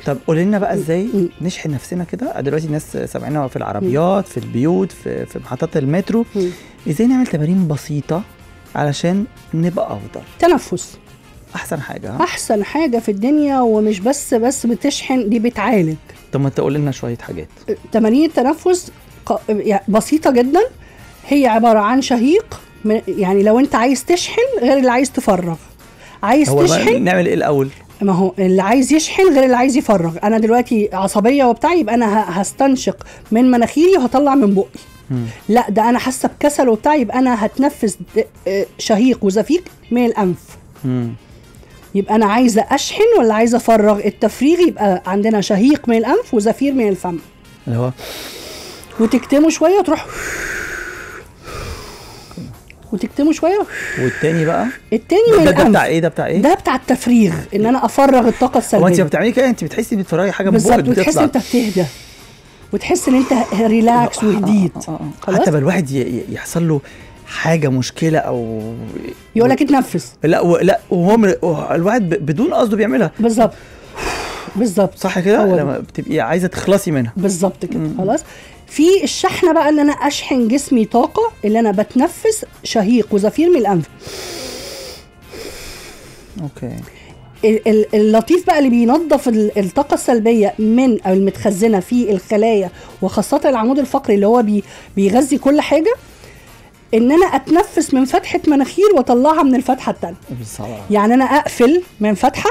طب قولي لنا بقى ازاي مم. نشحن نفسنا كده دلوقتي الناس سامعينها في العربيات في البيوت في, في محطات المترو مم. ازاي نعمل تمارين بسيطه علشان نبقى افضل تنفس احسن حاجه ها؟ احسن حاجه في الدنيا ومش بس بس بتشحن دي بتعالج طب ما تقول لنا شويه حاجات تمارين التنفس ق- يعني بسيطه جدا هي عباره عن شهيق م- يعني لو انت عايز تشحن غير اللي عايز تفرغ عايز هو بقى تشحن نعمل ايه الاول ما هو اللي عايز يشحن غير اللي عايز يفرغ انا دلوقتي عصبيه وبتاع يبقى انا ه- هستنشق من مناخيري وهطلع من بقي مم. لا ده انا حاسه بكسل وبتاع يبقى انا هتنفس د- آه، شهيق وزفير من الانف مم. يبقى انا عايزه اشحن ولا عايزه افرغ التفريغ يبقى عندنا شهيق من الانف وزفير من الفم اللي هو وتكتمه شويه وتروح وتكتمه شويه والتاني بقى التاني ده, من ده, ده بتاع الانف ايه ده بتاع ايه ده بتاع التفريغ ان انا افرغ الطاقه هو انت السلبيه بتعملي كده انت بتحسي بتفرغي حاجه من بقك بالظبط وتحس بتطلع انت بتهدى وتحس ان انت ريلاكس وهديت آه، آه، آه. خلاص حتى بقى الواحد ي- ي- يحصل له حاجه مشكله او يقول لك اتنفس لا و... لا وهو من... وهو الواحد ب... بدون قصده بيعملها بالظبط بالظبط صح كده هو ده. لما بتبقي عايزه تخلصي منها بالظبط كده مم. خلاص في الشحنه بقى ان انا اشحن جسمي طاقه اللي انا بتنفس شهيق وزفير من الانف اوكي ال- ال- اللطيف بقى اللي بينظف ال- الطاقه السلبيه من او المتخزنه في الخلايا وخاصه العمود الفقري اللي هو بي بيغذي كل حاجه ان انا اتنفس من فتحه مناخير واطلعها من الفتحه التانية بالظبط يعني انا اقفل من فتحه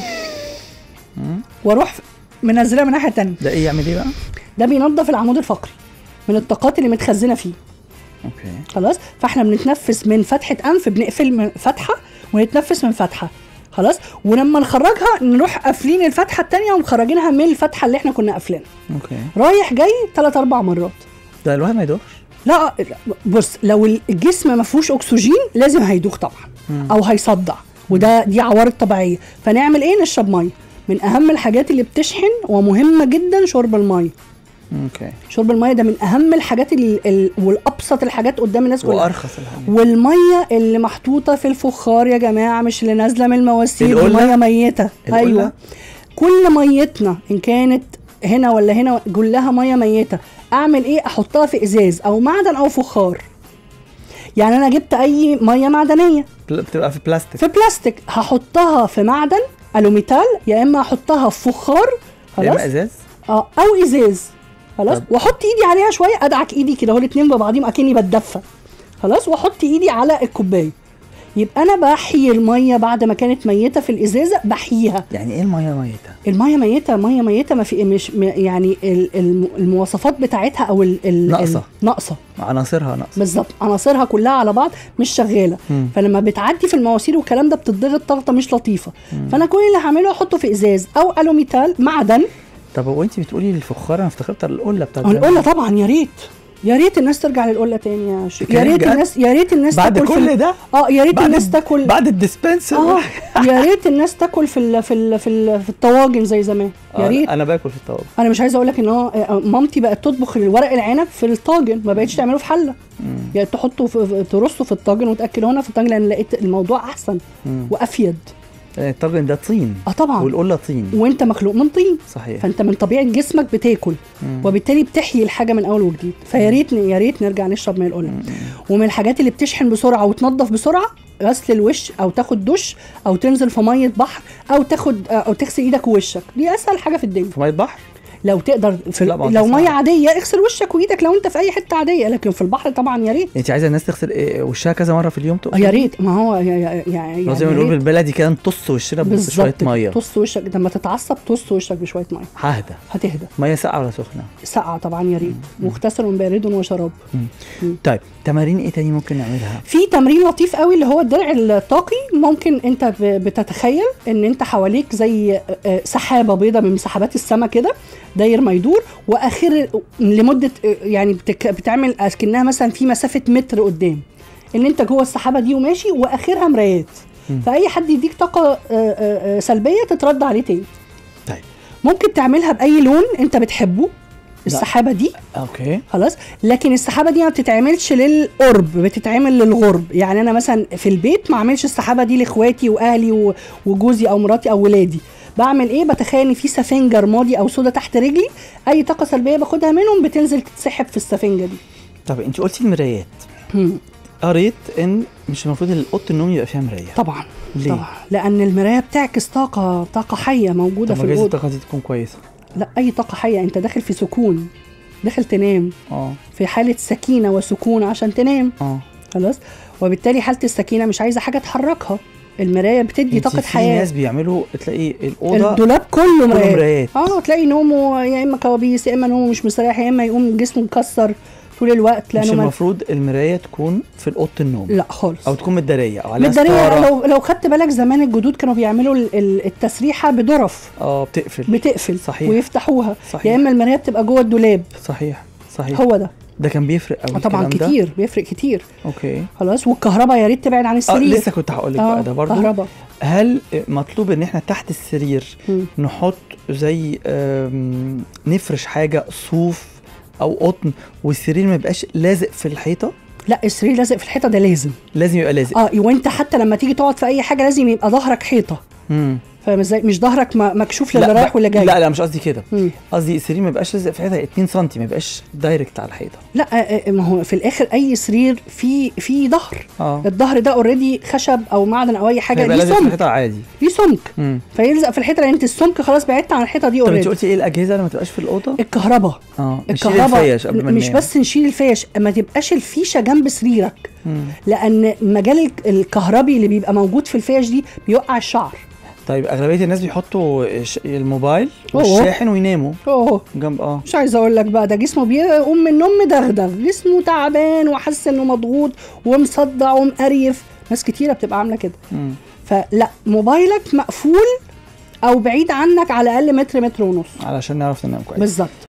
واروح منزلها من الناحيه التانية ده ايه يعمل ايه بقى ده بينظف العمود الفقري من الطاقات اللي متخزنه فيه اوكي خلاص فاحنا بنتنفس من فتحه انف بنقفل من فتحه ونتنفس من فتحه خلاص ولما نخرجها نروح قافلين الفتحه التانية ومخرجينها من الفتحه اللي احنا كنا قافلينها اوكي رايح جاي ثلاث اربع مرات ده الواحد ما يدوخش لا لا، بص لو الجسم ما فيهوش اكسجين لازم هيدوخ طبعا مم. او هيصدع وده دي عوارض طبيعيه فنعمل ايه نشرب ميه من اهم الحاجات اللي بتشحن ومهمه جدا شرب الميه اوكي شرب الميه ده من اهم الحاجات ال... ال... والابسط الحاجات قدام الناس كلها وارخص الحاجات والميه اللي محطوطه في الفخار يا جماعه مش اللي نازله من المواسير القلة؟ ميه ميته القلة؟ ايوه كل ميتنا ان كانت هنا ولا هنا كلها ميه ميته اعمل ايه احطها في ازاز او معدن او فخار يعني انا جبت اي ميه معدنيه بل- بتبقى في بلاستيك في بلاستيك هحطها في معدن الوميتال يا اما احطها في فخار يا خلاص اما ازاز اه او ازاز خلاص طب. واحط ايدي عليها شويه ادعك ايدي كده هو الاتنين ببعضيهم اكني بتدفى خلاص واحط ايدي على الكوبايه يبقى انا بحيي الميه بعد ما كانت ميته في الازازه بحييها يعني ايه الميه ميته الميه ميته ميه ميته ما في مش م- يعني ال- الم- المواصفات بتاعتها او ال ال ناقصة. ال- ناقصه عناصرها ناقصه بالظبط عناصرها كلها على بعض مش شغاله مم. فلما بتعدي في المواسير والكلام ده بتضغط ضغطه مش لطيفه فانا كل اللي هعمله احطه في ازاز او الوميتال معدن طب هو انت بتقولي الفخار انا افتكرت القله بتاعت أو زمان. القله طبعا يا ريت يا ريت الناس ترجع للقله تاني يا شيخ يا بتتكلم ريت جد؟ الناس يا ريت الناس بعد تاكل في كل ال- ده اه يا ريت بعد الناس الد- تاكل بعد الديسبنسر اه يا ريت الناس تاكل في ال في ال في, ال في الطواجن زي زمان يا آه، ريت انا باكل في الطاوله انا مش عايزه اقول لك ان هو آه، مامتي بقت تطبخ الورق العنب في الطاجن ما بقتش تعمله في حله يعني تحطه في في- ترصه في الطاجن وتاكله هنا في الطاجن لان لقيت الموضوع احسن مم. وافيد الطاجن ده طين اه طبعا والقله طين وانت مخلوق من طين صحيح فانت من طبيعه جسمك بتاكل مم. وبالتالي بتحيي الحاجه من اول وجديد فيا ريت يا ريت نرجع نشرب ميه القله ومن الحاجات اللي بتشحن بسرعه وتنظف بسرعه غسل الوش او تاخد دش او تنزل في ميه بحر او تاخد او تغسل ايدك ووشك دي اسهل حاجه في الدنيا في ميه بحر لو تقدر في لا، ما هو لو ده ميه صعب. عاديه اغسل وشك وايدك لو انت في اي حته عاديه لكن في البحر طبعا يا ريت انت عايزه الناس تغسل إيه وشها كذا مره في اليوم آه، يا ريت ما هو يا- يا- يعني لو زي ما يا بنقول ريت. بالبلدي كده نطص وشنا بشويه بالظبط ميه طص وشك لما تتعصب طص وشك بشويه ميه ههدى هتهدى ميه ساقعه ولا سخنه ساقعه طبعا يا ريت مغتسل بارد وشراب طيب تمارين ايه تاني ممكن نعملها في تمرين لطيف قوي اللي هو الدرع الطاقي ممكن انت ب- بتتخيل ان انت حواليك زي آه، سحابه بيضه من سحابات السماء كده داير ما يدور واخر لمده آه، يعني بتك- بتعمل اكنها مثلا في مسافه متر قدام ان انت جوه السحابه دي وماشي واخرها مرايات فاي حد يديك طاقه آه، آه، آه، سلبيه تترد عليه تاني طيب ممكن تعملها باي لون انت بتحبه السحابه دي اوكي خلاص لكن السحابه دي ما بتتعملش للقرب بتتعمل للغرب يعني انا مثلا في البيت ما اعملش السحابه دي لاخواتي واهلي و- وجوزي او مراتي او ولادي بعمل ايه بتخيل ان في سفنجه رمادي او سودا تحت رجلي اي طاقه سلبيه باخدها منهم بتنزل تتسحب في السفنجه دي طب انت قلتي المرايات مم. قريت ان مش المفروض ان اوضه النوم يبقى فيها مرايه طبعا ليه؟ طبعا لان المرايه بتعكس طاقه طاقه حيه موجوده طب في ما جايز الاوضه الطاقه دي تكون كويسه لا اي طاقه حيه انت داخل في سكون داخل تنام اه في حاله سكينه وسكون عشان تنام اه خلاص وبالتالي حاله السكينه مش عايزه حاجه تحركها المرايه بتدي انت طاقه في حياه ناس بيعملوا تلاقي الاوضه الدولاب كله كله مرايات مرايات اه تلاقي نومه يا اما كوابيس يا اما نومه مش مستريح يا اما يقوم جسمه مكسر طول الوقت مش لانه ما المفروض المرايه تكون في اوضه النوم لا خالص او تكون متداريه او عليها بالدليل ستارة. لو لو خدت بالك زمان الجدود كانوا بيعملوا ال- ال- التسريحه بظرف اه بتقفل بتقفل صحيح. ويفتحوها صحيح. يا اما المرايه بتبقى جوه الدولاب صحيح صحيح هو ده ده كان بيفرق قوي آه طبعا الكلام ده؟ كتير بيفرق كتير اوكي خلاص والكهرباء يا ريت تبعد عن اه السرير لسه كنت هقول لك بقى ده برضه كهرباء هل مطلوب ان احنا تحت السرير مم. نحط زي آم، نفرش حاجه صوف او قطن والسرير ما يبقاش لازق في الحيطه لا السرير لازق في الحيطه ده لازم لازم يبقى لازق اه وانت حتى لما تيجي تقعد في اي حاجه لازم يبقى ظهرك حيطه مم. فاهم ازاي مش ظهرك م- مكشوف للي لا رايح واللي جاي لا لا مش قصدي كده مم. قصدي السرير ما يبقاش لازق في الحيطه 2 سم ما يبقاش دايركت على الحيطه لا آه، آه، ما هو في الاخر اي سرير في في ظهر اه الظهر ده اوريدي خشب او معدن او اي حاجه هيبقى ليه لازق في سمك الحيطه عادي ليه سمك مم. فيلزق في الحيطه لان انت السمك خلاص بعدت عن الحيطه دي طب انت اوريدي قلتي ايه الاجهزه اللي ما تبقاش في الاوضه الكهرباء اه نشيل الكهرباء الفيش قبل ما مش ننام. بس نشيل الفيش ما تبقاش الفيشه جنب سريرك مم. لان مجال الك- الكهربي اللي بيبقى موجود في الفيش دي بيوقع الشعر طيب اغلبيه الناس بيحطوا ش- الموبايل أوه. والشاحن ويناموا اوه جنب اه مش عايزه اقول لك بقى ده جسمه بيقوم من النوم مدغدغ جسمه تعبان وحاسس انه مضغوط ومصدع ومقريف ناس كتيره بتبقى عامله كده مم. فلا موبايلك مقفول او بعيد عنك على الاقل متر متر ونص علشان نعرف ننام كويس بالظبط